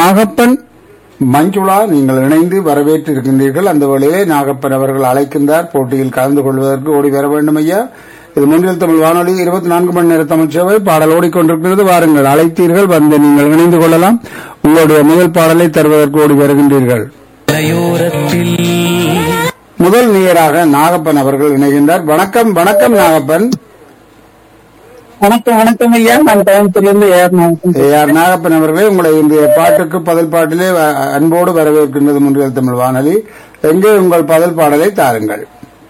நாகப்பன் மஞ்சுளா நீங்கள் இணைந்து வரவேற்று இருக்கின்றீர்கள் அந்த வேளையிலே நாகப்பன் அவர்கள் அழைக்கின்றார் போட்டியில் கலந்து கொள்வதற்கு ஓடி வர வேண்டும் ஐயா இது முன்னில் தமிழ் வானொலி இருபத்தி நான்கு மணி நேர தமிழ் சேவை பாடல் ஓடிக்கொண்டிருக்கிறது வாருங்கள் அழைத்தீர்கள் வந்து நீங்கள் இணைந்து கொள்ளலாம் உங்களுடைய முதல் பாடலை தருவதற்கு ஓடி வருகின்றீர்கள் மலையோரத்தில் முதல் நேயராக நாகப்பன் அவர்கள் இணைகின்றார் வணக்கம் வணக்கம் நாகப்பன் வணக்கம் வணக்கம் ஐயா நான் கோயம்புத்தூர்லேருந்து ஏறணும் ஏஆர் நாகப்பன் அவர்களே உங்களை இன்றைய பாட்டுக்கு பதில் பாட்டிலே வ- அன்போடு வரவேற்கின்றது முன்றியல் தமிழ் வானொலி எங்கே உங்கள் பதில் பாடலை தாருங்கள்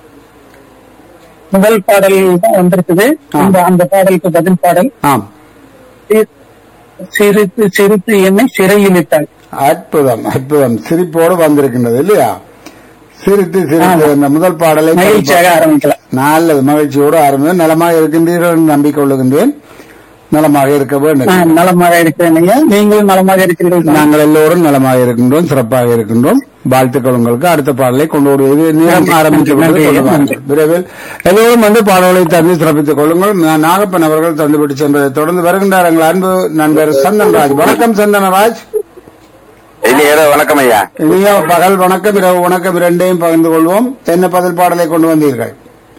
முதல் பாடல் தான் வந்திருக்குது அந்த அந்த பாடலுக்கு பதில் பாடல் ஆம் சி- சிரித்து சிரித்து என்னை சிறையில் இட்டாள் அற்புதம் அற்புதம் சிரிப்போடு வந்திருக்கின்றது இல்லையா சிரித்து சிரித்து அந்த முதல் பாடலை மகிழ்ச்சியாக ஆரம்பிக்கலாம் நல்லது மகிழ்ச்சியோடு ஆரம்பித்து நலமாக இருக்கின்றீர்கள் என்று நம்பிக்கொள்ளுகின்றேன் நலமாக இருக்க வேண்டும் நான் நலமாக இருக்கிறேன் ஐயா நீங்களும் நலமாக இருக்கிறீர்கள் தானே? நாங்கள் எல்லோரும் நலமாக இருக்கின்றோம் சிறப்பாக இருக்கின்றோம் வாழ்த்துக்கள் உங்களுக்கு அடுத்த பாடலை கொண்டு வருவது நேரம் ஆரம்பித்து விட்டது. நன்றி, கொண்டு நன்றி. வாருங்கள். விரைவில் எல்லோரும் வந்து பாடலை தந்து சிறப்பித்துக் கொள்ளுங்கள் நான் நாகப்பன் அவர்கள் தந்துவிட்டு சென்றதை தொடர்ந்து வருகின்றார் எங்கள் அன்பு நண்பர் சந்தன்ராஜ் வணக்கம் சந்தனராஜ் இனி ஏதோ வணக்கம் ஐயா இனிய பகல் வணக்கம் இரவு வணக்கம் இரண்டையும் பகிர்ந்து கொள்வோம் என்ன பதில் பாடலை கொண்டு வந்தீர்கள்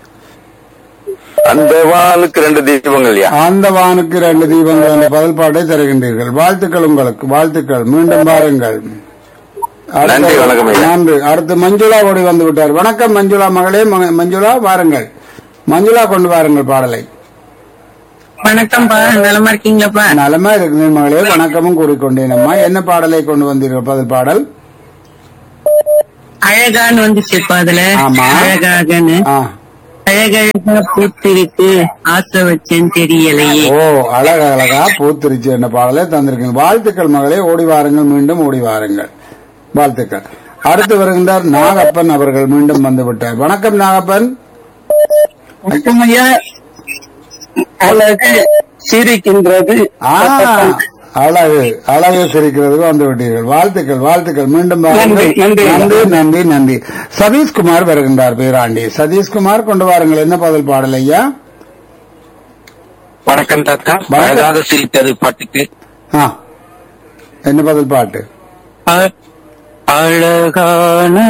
அந்த வானுக்கு ரெண்டு தீபங்கள் ஐயா அந்த வானுக்கு ரெண்டு தீபங்கள் என்ற பதில் பாட்டை தருகின்றீர்கள் வாழ்த்துக்கள் உங்களுக்கு வாழ்த்துக்கள் மீண்டும் பாருங்கள் அடுத்த- நன்றி, வணக்கம் ஐயா. நன்றி அடுத்து மஞ்சுளா ஓடி வந்து விட்டார் வணக்கம் மஞ்சுளா மகளே ம- மஞ்சுளா வாருங்கள் மஞ்சுளா கொண்டு வாருங்கள் பாடலை வணக்கம்ப்பா நலமா இருக்கீங்களாப்பா நலமா இருக்கிறேன் மகளே வணக்கமும் கூறிக்கொண்டேன் அம்மா என்ன பாடலை கொண்டு வந்தீர்கள் பதில் பாடல் அழகான்னு வந்துச்சுப்பா அதுல ஆமா. அழகாகன்னு ஆ அழகழகா பூத்திருக்கு ஆசை வச்சேன் தெரியலையே ஓ அழக அழகா பூத்திருச்சு என்ற பாடலை தந்திருக்கீங்க வாழ்த்துக்கள் மகளே ஓடி வாருங்கள் மீண்டும் ஓடி வாருங்கள் வாழ்த்துக்கள் அடுத்து வருகின்றார் நாகப்பன் அவர்கள் மீண்டும் வந்து விட்டார் வணக்கம் நாகப்பன் வணக்கம் ஐயா அழகு சிரிக்கின்றது ஆ, அழகு அழகு சிரிக்கிறது வந்து விட்டீர்கள் வாழ்த்துக்கள் வாழ்த்துக்கள் மீண்டும் வாருங்கள். நன்றி, நன்றி. நன்றி நன்றி நன்றி சதீஷ்குமார் வருகின்றார் பேராண்டி சதீஷ்குமார் கொண்டு வாருங்கள் என்ன பதில் பாடல் ஐயா வணக்கம் தாத்தா வணக்கம். அழகாக சிரித்தது பாட்டுக்கு ஆ, என்ன பதில் பாட்டு அ- அழகான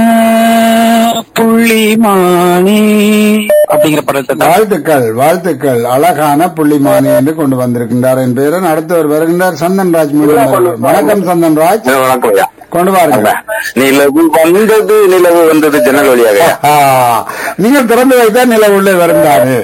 புள்ளிமானே அப்படிங்கிற படம் தாத்தா வாழ்த்துக்கள் வாழ்த்துக்கள் அழகான புள்ளிமானி என்று கொண்டு வந்திருக்கின்றார் என் பேரன் அடுத்தவர் வருகின்றார் சந்தன்ராஜ் மீண்டும் வருகிறார். வணக்கம் சந்தன்ராஜ் வணக்கம் ஐயா கொண்டு வாருங்கள் நிலவு வந்தது நிலவு வந்தது ஜன்னல் வழியாக ஐயா. ஆ, நீங்கள் திறந்து வைத்தா நில உள்ளே வருந்தாரு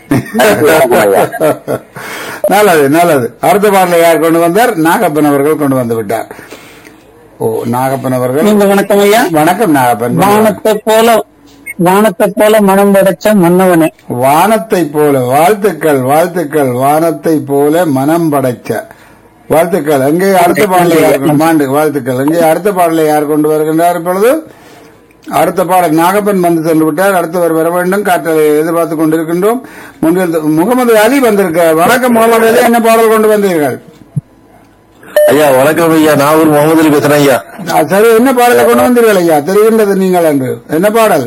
நல்லது நல்லது அடுத்த பாடலை யார் கொண்டு வந்தார் நாகப்பன் அவர்கள் கொண்டு வந்து விட்டார் ஓ நாகப்பன் அவர்கள் நீங்க வணக்கம் ஐயா வணக்கம் நாகப்பன் வானத்தை போல வானத்தை போல மனம் படைச்ச மன்னவனே வானத்தை போல வாழ்த்துக்கள் வாழ்த்துக்கள் வானத்தை போல மனம் படைச்ச வாழ்த்துக்கள் எங்கே அடுத்த பாடலை யார் கொண்டு- மாண்டு வாழ்த்துக்கள் எங்கே அடுத்த பாடலை யார் கொண்டு வருகின்றார் இப்பொழுது அடுத்த பாடல் நாகப்பன் வந்து சென்று விட்டார் அடுத்தவர் வர வேண்டும் காற்றலை எதிர்பார்த்துக் கொண்டிருக்கின்றோம் முன்னில் முகமது அலி வந்திருக்க வணக்கம் முகமது அலி என்ன பாடல் கொண்டு வந்தீர்கள் ஐயா வணக்கம் ஐயா நான் ஒரு முகமது அலி பேசுறேன் ஐயா ஆ, சரி என்ன பாடலை கொண்டு வந்தீர்கள் ஐயா தெரிகின்றது நீங்கள் என்று என்ன பாடல்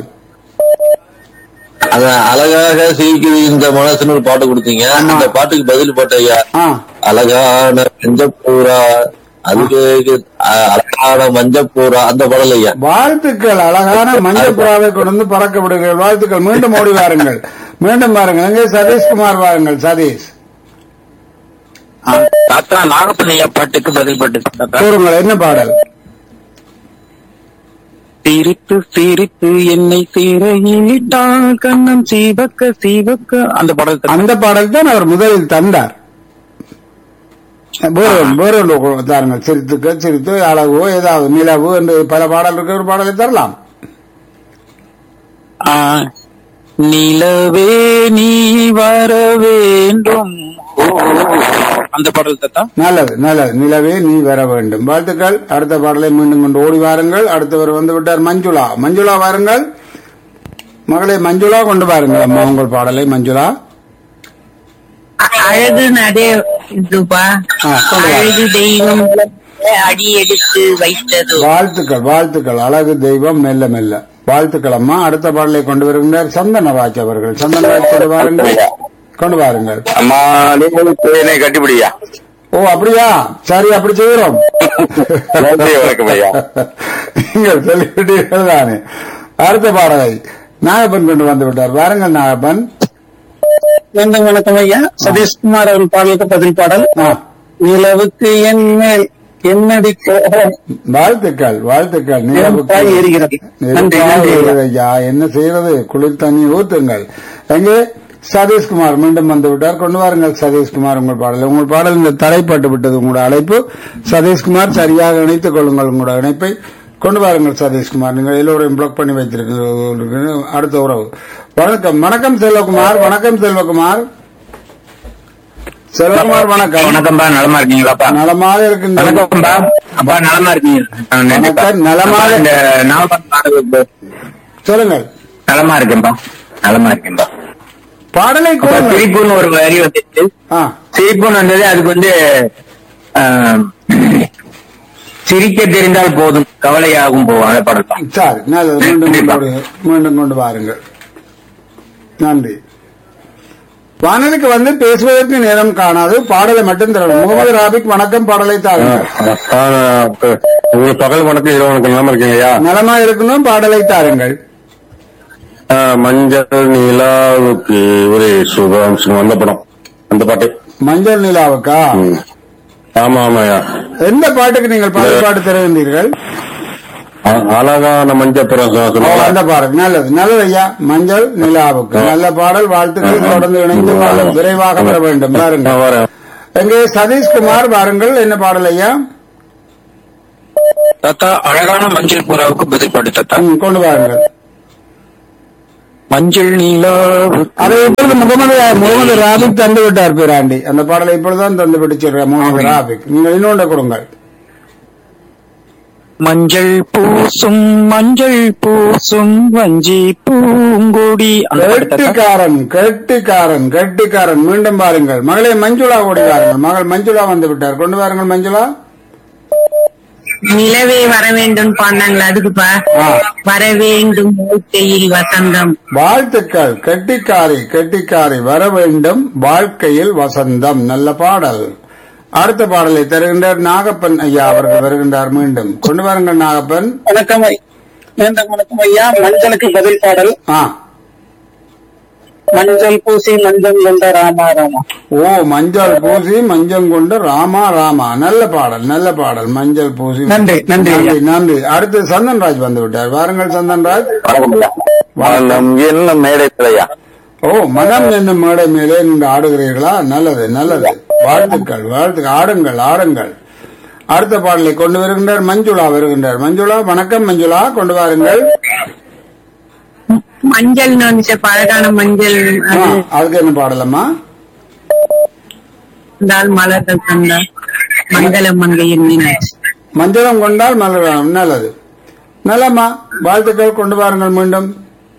அத அழகாக சிரிக்குது இந்த மனசுன்னு ஒரு பாட்டு கொடுத்தீங்க அந்த பாட்டுக்கு பதில் பாட்டு ஐயா ஆ அழகான மஞ்சப்பூரா அதுக்கு அ- அழகான மஞ்சப்பூரா அந்த பாடல் ஐயா வாழ்த்துக்கள் அழகான மஞ்சள் புறாவை கொண்டு வந்து பறக்க விடுங்கள் வாழ்த்துக்கள் மீண்டும் ஓடி வாருங்கள் மீண்டும் வாருங்கள் எங்கே சதீஷ்குமார் வாருங்கள் சதீஷ் தாத்தா நாகப்பன் ஐயா பாட்டுக்கு பதில் பாட்டு தாத்தா கூறுங்கள் என்ன பாடல் சிரித்து சிரித்து என்னை சிறையிட்டான் கண்ணம் சீவக்க சீவக்க அந்த படம் தாத்தா. அந்த பாடல் தான் அவர் முதலில் தந்தார் வேறு வேறு ஒன்று தாருங்கள் சிரித்துக்க சிரித்து அழகோ ஏதாவது நிலவு என்று பல பாடல் இருக்க ஒரு பாடலை தரலாம் ஆ, நிலவே நீ வர வேண்டும் ஓ, அந்த பாடல் தாத்தா நல்லது நல்லது நிலவே நீ வர வேண்டும் வாழ்த்துக்கள் அடுத்த பாடலை மீண்டும் கொண்டு ஓடி வாருங்கள் அடுத்தவர் வந்து விட்டார் மஞ்சுளா மஞ்சுளா வாருங்கள் மகளே மஞ்சுளா கொண்டு வாருங்கள் அம்மா உங்கள் பாடலை மஞ்சுளா அழகுன்னு அதே இதுப்பா ஆ, சொல்லுங்க. அழகு தெய்வம் அடி எடுத்து வைத்ததோ வாழ்த்துக்கள் வாழ்த்துக்கள் அழகு தெய்வம் மெல்ல மெல்ல வாழ்த்துக்கள் அம்மா அடுத்த பாடலை கொண்டு வருகின்றார் சந்தனராஜ் அவர்கள் சந்தனராஜ் கொண்டு வாருங்கள் கொண்டு வாருங்கள் அம்மா நீங்களும் தேனை கட்டிப்பிடியா ஓ அப்படியா சரி அப்படி செய்கிறோம் நன்றி வணக்கம் ஐயா நீங்கள் சொல்லிவிட்டீர்கள் தானே அடுத்த பாடலை நாகப்பன் கொண்டு வந்து விட்டார் வாருங்கள் நாகப்பன் மீண்டும் வணக்கம் ஐயா சதீஷ்குமார் அவர்கள் பாடலுக்கு பதில் பாடல் ஆ, நிலவுக்கு என் மேல் என்னடி கோபம் வாழ்த்துக்கள் வாழ்த்துக்கள் நிலவுக்கு- நெருப்பாய் எரிகிறது நன்றி நெருப்பாய் நன்றி ஐயா. எரிகிறது ஐயா என்ன செய்யறது குளிர் தண்ணி ஊத்துங்கள் எங்கே சதீஷ்குமார் மீண்டும் வந்து விட்டார் கொண்டு வாருங்கள் சதீஷ்குமார் உங்கள் பாடல் உங்கள் பாடல் இந்த தடைப்பட்டு விட்டது உங்களோட அழைப்பு சதீஷ்குமார் சரியாக இணைத்துக் கொள்ளுங்கள் உங்களோட இணைப்பை கொண்டு வாருங்கள் சதீஷ்குமார் நீங்கள் எல்லோரையும் பிளாக் பண்ணி வைத்திருக்கிறீங்க அடுத்த உறவு வணக்கம் வணக்கம் செல்வகுமார் வணக்கம் செல்வகுமார் செல்வகுமார் வணக்கம் வணக்கம்பா நலமா இருக்கீங்களாப்பா நலமாக இருக்கின்ற வணக்கம்பா அப்பா நலமா இருக்கீங்க ஆ, நன்றிப்பா. வணக்கம், நலமாக- இந்த நாகப்பன் பாடலுக்கு சொல்லுங்கள் நலமா இருக்கேன்பா நலமா இருக்கேன்பா பாடலை அப்ப கூறுங்கள் சிரிப்புன்னு ஒரு வரி வந்துச்சு ஆ சிரிப்புன்னு வந்தது அதுக்கு வந்து ஆ, சிரிக்க தெரிந்தால் போதும் கவலையாகும் போகும் அந்த பாடல் தான் சரி நல்லது மீண்டும் கொண்டு வாருங்கள். மீண்டும் கொண்டு வாருங்கள் நன்றி வானொலிக்கு வந்து பேசுவதற்கு நேரம் காணாது பாடலை மட்டும் தரணும் முகமது ராபிக் வணக்கம் பாடலை தாருங்கள் உங்களுக்கு பகல் வணக்கம் இரவு வணக்கம் நலமா இருக்கீங்க ஐயா நலமா இருக்கணும் பாடலை தாருங்கள் ஆ, மஞ்சள் நிலாவுக்கு ஒரு சுகாம்சம் வந்த படம் அந்த பாட்டு மஞ்சள் நிலாவுக்கா ம். ஆமா ஆமா ஐயா எந்த பாட்டுக்கு நீங்கள் பாட்டு பாட்டு தருகின்றீர்கள் அ- அழகான மஞ்சப்புறம் ஓ, அந்த பாடல் நல்லது நல்லது ஐயா மஞ்சள் நிலாவுக்கு நல்ல பாடல் வாழ்த்துக்கள் தொடர்ந்து இணைந்து பாடல் விரைவாக வர வேண்டும் பாருங்கள் வரேன் எங்கே சதீஷ்குமார் வாருங்கள் என்ன பாடல் ஐயா தாத்தா அழகான மஞ்சள் புறாவுக்கு பதில் பாடு தாத்தா ம், கொண்டு வாருங்கள் மஞ்சள் நீலாவு அதை இப்பொழுது முகமது முகமது ராபிக் தந்து விட்டார் பிராண்டி அந்த பாடலை இப்பொழுதுதான் தந்து விட்டுச்சிருக்க முகமது ராபிக் நீங்கள் இன்னொன்றை கொடுங்கள் மஞ்சள் பூசும் மஞ்சள் பூசும் வஞ்சி பூங்கொடி அந்த பாட்டு தாத்தா. கெட்டிக்காரன் கெட்டிக்காரன் கெட்டிக்காரன் மீண்டும் பாருங்கள் மகளே மஞ்சுளா ஓடி வாருங்கள் மகள் மஞ்சுளா வந்து விட்டார் கொண்டு வாருங்கள் மஞ்சுளா நிலவே வர வேண்டும் பாண்டாங்களா அதுக்குப்பா ஆ. வர வேண்டும் வாழ்க்கையில் வசந்தம் வாழ்த்துக்கள் கெட்டிக்காரி கெட்டிக்காரி வர வேண்டும் வாழ்க்கையில் வசந்தம் நல்ல பாடல் அடுத்த பாடலை தருகின்றார் நாகப்பன் ஐயா அவர்கள் வருகின்றார் மீண்டும் கொண்டு வாருங்கள் நாகப்பன் வணக்கம் ஐ- மீண்டும் வணக்கம் ஐயா மஞ்சளுக்கு பதில் பாடல் ஆ மஞ்சள் பூசி மஞ்சள் கொண்ட ராமா ராமா ஓ மஞ்சள் பூசி மஞ்சள் கொண்டு ராமா ராமா நல்ல பாடல் நல்ல பாடல் மஞ்சள் பூசி நன்றி, நன்றி ஐயா. நன்றி நன்றி அடுத்து சந்தன்ராஜ் வந்து விட்டார் வாருங்கள் சந்தன்ராஜ் வணக்கம் என்ன மேடை பிள்ளையா ஓ மனம் என்னும் மேடை மேலே நின்று ஆடுகிறீர்களா நல்லது நல்லது வாழ்த்துக்கள் வாழ்த்துக்கள் ஆடுங்கள் ஆடுங்கள் அடுத்த பாடலை கொண்டு வருகின்றார் மஞ்சுளா வருகின்றார் மஞ்சுளா வணக்கம் மஞ்சுளா கொண்டு வாருங்கள் மஞ்சள் வந்துச்சு அழகான மஞ்சள் ஆ, அது அதுக்கு என்ன பாடலம்மா இருந்தால் மலர்கள் தந்தால் மங்கள மங்கையின் மீனாட்சி மஞ்சளம் கொண்டால் மலரலாம் நல்லது நல்லம்மா வாழ்த்துக்கள் கொண்டு வாருங்கள் மீண்டும்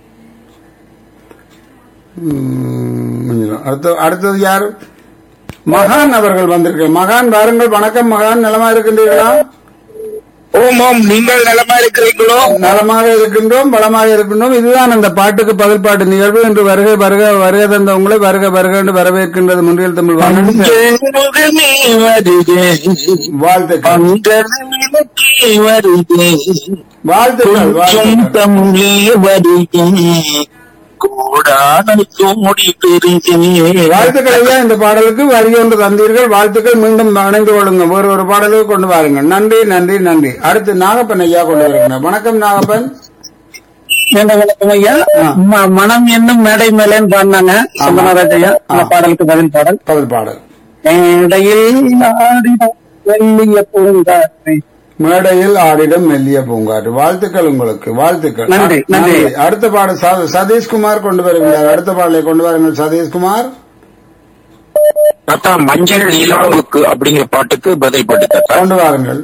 ம், மஞ்சளம். அடுத்து அடுத்தது யார் மகான் அவர்கள் வந்திருக்க மகான் வாருங்கள் வணக்கம் மகான் நலமா இருக்கின்றீர்களா ஓம் ஓம் நீங்கள் நலமா இருக்கிறீங்களோ நலமாக இருக்கின்றோம் பலமாக இருக்கின்றோம் இதுதான் அந்த பாட்டுக்கு பதில் பாட்டு நிகழ்வு என்று வருகை வருக வருகை தந்த உங்களை வருக வருக என்று வரவேற்கின்றது முன்றியல் தமிழ் வானொலி முகமே வருகே வாழ்த்துக்கள் அங்கே வருகே வாழ்த்துக்கள் வாழ்த்துக்கள் தமிழே வருகே கூடான கோடி பெருகே வாழ்த்துக்கள் ஐயா இந்த பாடலுக்கு வரி ஒன்று தந்தீர்கள் வாழ்த்துக்கள் மீண்டும் இணைந்து கொள்ளுங்க வேறு ஒரு பாடலுக்கு கொண்டு வாருங்கள் நன்றி நன்றி நன்றி அடுத்து நாகப்பன் ஐயா கொண்டு வருகிறேன் வணக்கம் நாகப்பன் மீண்டும் வணக்கம் ஐயா ம- மனம் என்னும் மேடை மேலேன்னு பாடினாங்க சந்தனராஜ் ஐயா அந்த பாடலுக்கு பதில் பாடல் பதில் பாடல் மேடையில் ஆடிடும் வெள்ளிய பூங்காற்றை மேடையில் ஆடிடம் மெல்லிய பூங்காற்று வாழ்த்துக்கள் உங்களுக்கு வாழ்த்துக்கள் நன்றி, நன்றி. அடுத்த பாடல் ச- சதீஷ்குமார் கொண்டு வருகிறார் அடுத்த பாடலை கொண்டு வாருங்கள் சதீஷ்குமார் தாத்தா மஞ்சள் நிலாவுக்கு அப்படிங்கிற பாட்டுக்கு பதில் பாட்டு தாத்தா கொண்டு வாருங்கள்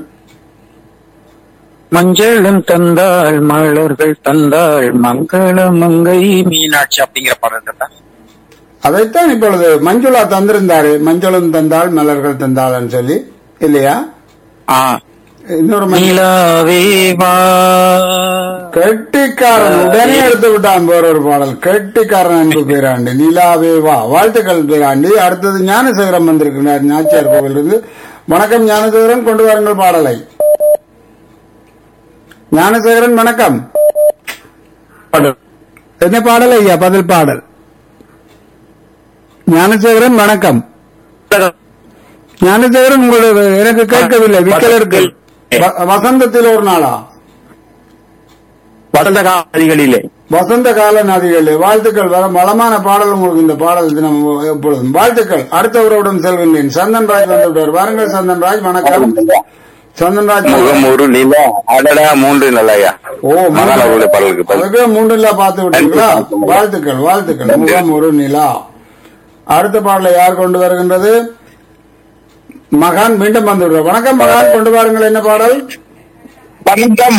மஞ்சளும் தந்தாள் மலர்கள் தந்தாள் மங்கள மங்கை மீனாட்சி அப்படிங்கிற பாடல் தாத்தா அதைத்தான் இப்பொழுது மஞ்சுளா தந்திருந்தாரு மஞ்சளும் தந்தாள் மலர்கள் தந்தாள்னு சொல்லி இல்லையா ஆ இன்னொரு மணி நிலாவே வா கெட்டிக்காரன் உடனே எடுத்து விட்டான் வேற ஒரு பாடல் கெட்டிக்காரன் அன்பு பேராண்டி நிலாவே வா வாழ்த்துக்கள் பேராண்டி அடுத்தது ஞானசேகரம் வந்திருக்கிறார் நாச்சியார் கோவிலிருந்து வணக்கம் ஞானசேகரன் கொண்டு வாருங்கள் பாடலை ஞானசேகரன் வணக்கம் என்ன பாடல் ஐயா பதில் பாடல் ஞானசேகரன் வணக்கம் ஞானசேகரன் உங்களுடைய எனக்கு கேட்கவில்லை விக்கல் இருக்கு வ- வசந்தத்தில் ஒரு நாளா வசந்த காதிகளிலே வசந்த கால நதிகள் வாழ்த்துக்கள் வர வளமான பாடல் உங்களுக்கு இந்த பாடல் தினம் எப்பொழுதும் வாழ்த்துக்கள் அடுத்த உறவுடன் செல்கின்றேன் சந்தன் ராஜ் வந்துவிட்டார் வாருங்கள் சந்தன் ராஜ் வணக்கம் சந்தன் ராஜ் முகம் ஒரு நிலா அடடா மூன்று நிலையா ஓ மகால உள்ள பாடலுக்கு பதில். அதுக்கு மூன்றுல பார்த்து விட்டீங்களா வாழ்த்துக்கள் வாழ்த்துக்கள் முகம் ஒரு நிலா அடுத்த பாடலை யார் கொண்டு வருகின்றது மகான் மீண்டும் வந்து விடுறார் வணக்கம் மகான் கொண்டு வாருங்கள் என்ன பாடல் வணக்கம்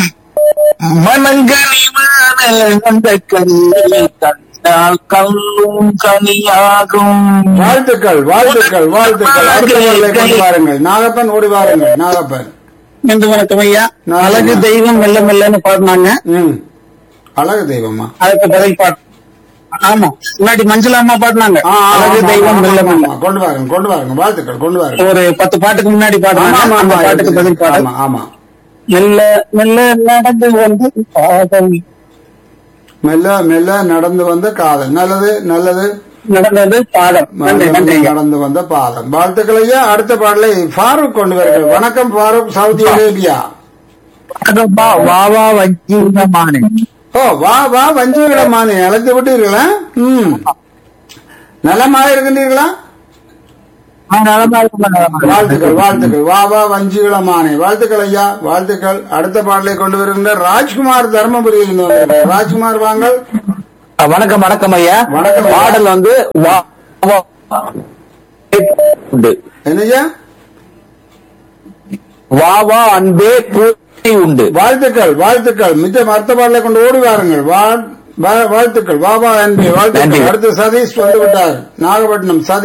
மனங்களில் வந்த கனியை கண்டால் கல்லும் கனியாகும் வாழ்த்துக்கள் வாழ்த்துக்கள் வாழ்த்துக்கள் அடுத்த பாடலை கொண்டு வாருங்கள் நாகப்பன் ஓடி வாருங்கள் நாகப்பன் என்று வணக்கம் ஐயா நான் அழகு தெய்வம் மெல்ல மெல்லன்னு பாடினாங்க ம் அழகு தெய்வமா அதுக்கு பதில் பாட்டு ஆமா முன்னாடி மஞ்சள் அம்மா பாடினாங்க ஆ, ஆ, அழகு ஆமா, தெய்வம் ஆமா, மெல்ல ஆமா, மெல்ல ஆமா. கொண்டு வாருங்க கொண்டு வாருங்க வாழ்த்துக்கள் கொண்டு வாருங்க ஒரு பத்து பாட்டுக்கு முன்னாடி ஆமா, பாடினாங்க ஆமா, அந்த ஆமா, பாட்டுக்கு பதில் பாடல் ஆமா ஆமா மெல்ல மெல்ல நடந்து வந்து பாதம் மெல்ல மெல்ல நடந்து வந்த காதல் நல்லது நல்லது நடந்தது பாடம் நன்றி நன்றி ஐயா. நடந்து வந்த பாதம் வாழ்த்துக்கள் ஐயா அடுத்த பாடலை ஃபாரூக் கொண்டு வருகிறது வணக்கம் ஃபாரூக் சவுதி அரேபியா வா வா வா வஞ்சீகமானே ஓ வா வா வஞ்சிகளமானே அழைத்து விட்டீர்களா ம் நலமாக இருக்கின்றீர்களா வாழ்த்துக்கள் வாழ்த்துக்கள் வா வா வஞ்சிகளமானே வாழ்த்துக்கள் ஐயா வாழ்த்துக்கள் அடுத்த பாடலை கொண்டு வருகின்ற ராஜ்குமார் தர்மபுரியில் இருந்து வந்திருக்கிறார் ராஜ்குமார் வாங்கள் வணக்கம் வணக்கம் ஐயா வணக்கம் ஐயா. பாடல் வந்து வா வா உண்டு என்னய்யா வா வா அன்பே பூர்த்தி உண்டு வாழ்த்துக்கள் வாழ்த்துக்கள் மிச்சம் அடுத்த பாடலை கொண்டு ஓடி வாருங்கள் வா- வா- வாழ்த்துக்கள் வா வா என்பே வாழ்த்துக்கள் நன்றி. அடுத்து சதீஷ் வந்து விட்டார் நாகப்பட்டினம் சதீஷ்